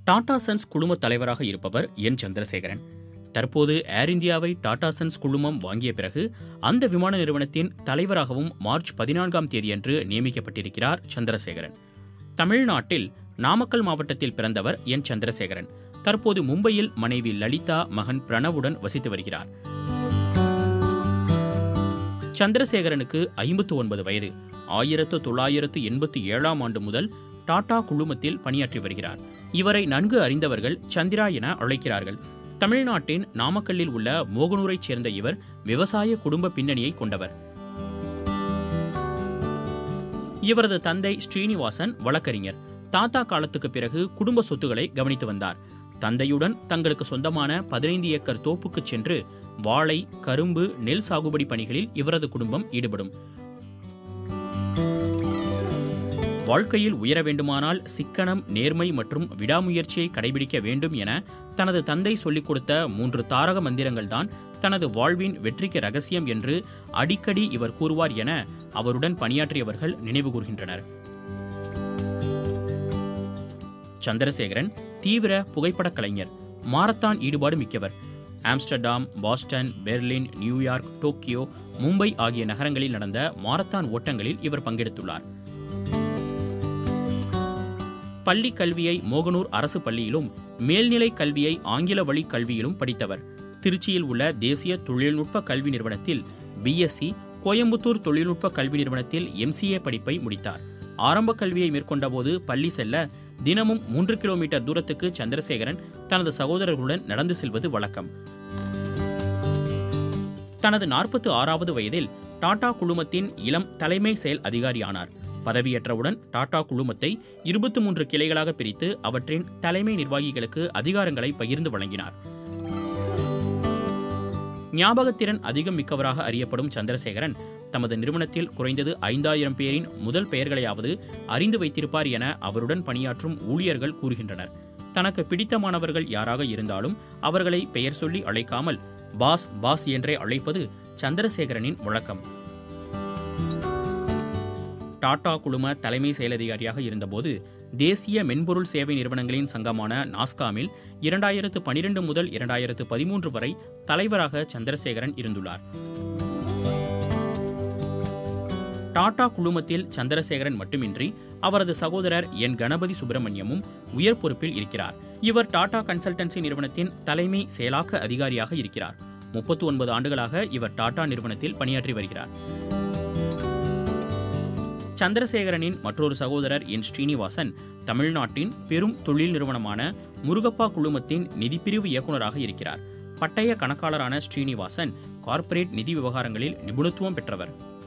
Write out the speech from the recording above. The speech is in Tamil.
டாடா சன்ஸ் குழும தலைவராக இருப்பவர் என் சந்திரசேகரன் தற்போது ஏர் இந்தியாவை டாடா சன்ஸ் குழுமம் வாங்கிய பிறகு அந்த விமான நிறுவனத்தின் தலைவராகவும் மார்ச் பதினான்காம் தேதியன்று நியமிக்கப்பட்டிருக்கிறார் சந்திரசேகரன் தமிழ்நாட்டில் நாமக்கல் மாவட்டத்தில் பிறந்தவர் என் சந்திரசேகரன் தற்போது மும்பையில் மனைவி லலிதா மகன் பிரணவுடன் வசித்து வருகிறார் சந்திரசேகரனுக்கு ஐம்பத்து ஒன்பது வயது ஆயிரத்து தொள்ளாயிரத்து எண்பத்தி ஏழாம் ஆண்டு முதல் டாடா குழுமத்தில் பணியாற்றி வருகிறார் இவரை நன்கு அறிந்தவர்கள் சந்திரா என அழைக்கிறார்கள் தமிழ்நாட்டின் நாமக்கல்லில் உள்ள மோகனூரைச் சேர்ந்த இவர் விவசாய குடும்ப பின்னணியை கொண்டவர் இவரது தந்தை ஸ்ரீனிவாசன் வழக்கறிஞர் தாத்தா காலத்துக்கு பிறகு குடும்ப சொத்துக்களை கவனித்து வந்தார் தந்தையுடன் தங்களுக்கு சொந்தமான பதினைந்து ஏக்கர் தோப்புக்கு சென்று வாழை கரும்பு நெல் சாகுபடி பணிகளில் இவரது குடும்பம் ஈடுபடும் வாழ்க்கையில் உயர வேண்டுமானால் சிக்கனம் நேர்மை மற்றும் விடாமுயற்சியை கடைபிடிக்க வேண்டும் என தனது தந்தை சொல்லிக் கொடுத்த மூன்று தாரக மந்திரங்கள் தான் தனது வாழ்வின் வெற்றிக்கு ரகசியம் என்று அடிக்கடி இவர் கூறுவார் என அவருடன் பணியாற்றியவர்கள் நினைவு கூர்கின்றனர் சந்திரசேகரன் தீவிர புகைப்படக் கலைஞர் மாரத்தான் ஈடுபாடு மிக்கவர் Amsterdam Boston Berlin New York Tokyo Mumbai ஆகிய நகரங்களில் நடந்த மாரத்தான் ஓட்டங்களில் இவர் பங்கெடுத்துள்ளார் பள்ளி கல்வியை மோகனூர் அரசு பள்ளியிலும் மேல்நிலை கல்வியை ஆங்கில வழி கல்வியிலும் படித்தவர் திருச்சியில் உள்ள தேசிய தொழில்நுட்ப கல்வி நிறுவனத்தில் பிஎஸ்சி கோயம்புத்தூர் தொழில்நுட்ப கல்வி நிறுவனத்தில் எம்சிஏ படிப்பை முடித்தார் ஆரம்ப கல்வியை மேற்கொண்டபோது பள்ளி செல்ல தினமும் மூன்று கிலோமீட்டர் தூரத்துக்கு சந்திரசேகரன் தனது சகோதரர்களுடன் நடந்து செல்வது வழக்கம் தனது நாற்பத்து ஆறாவது வயதில் டாடா குழுமத்தின் இளம் தலைமை செயல் அதிகாரியானார் பதவியேற்றவுடன் டாடா குழுமத்தை இருபத்தி மூன்று கிளைகளாக பிரித்து அவற்றின் தலைமை நிர்வாகிகளுக்கு அதிகாரங்களை பகிர்ந்து வழங்கினார் ஞாபகத்திறன் அதிகம் மிக்கவராக அறியப்படும் சந்திரசேகரன் தமது நிறுவனத்தில் குறைந்தது ஐந்தாயிரம் பேரின் முதல் பெயர்களையாவது அறிந்து வைத்திருப்பார் என அவருடன் பணியாற்றும் ஊழியர்கள் கூறுகின்றனர் தனக்கு பிடித்தமானவர்கள் யாராக இருந்தாலும் அவர்களை பெயர் சொல்லி அழைக்காமல் பாஸ் பாஸ் என்றே அழைப்பது சந்திரசேகரனின் வழக்கம் டாடா குழும தலைமை செயலதிகாரியாக இருந்தபோது தேசிய மென்பொருள் சேவை நிறுவனங்களின் சங்கமான நாஸ்காமில் இரண்டாயிரத்து பனிரெண்டு முதல் இரண்டாயிரத்து பதிமூன்று வரை தலைவராக சந்திரசேகரன் இருந்துள்ளார் டாடா குழுமத்தில் சந்திரசேகரன் மட்டுமின்றி அவரது சகோதரர் என் கணபதி சுப்பிரமணியமும் உயர் பொறுப்பில் இருக்கிறார் இவர் டாடா கன்சல்டன்சி நிறுவனத்தின் தலைமை செயலாக்க அதிகாரியாக இருக்கிறார் முப்பத்தி ஒன்பது ஆண்டுகளாக இவர் டாடா நிறுவனத்தில் பணியாற்றி வருகிறார் சந்திரசேகரனின் மற்றொரு சகோதரர் என் ஸ்ரீனிவாசன் தமிழ்நாட்டின் பெரும் தொழில் நிறுவனமான முருகப்பா குழுமத்தின் நிதிப்பிரிவு இயக்குநராக இருக்கிறார் பட்டய கணக்காளரான ஸ்ரீனிவாசன் கார்ப்பரேட் நிதி விவகாரங்களில் நிபுணத்துவம் பெற்றவர்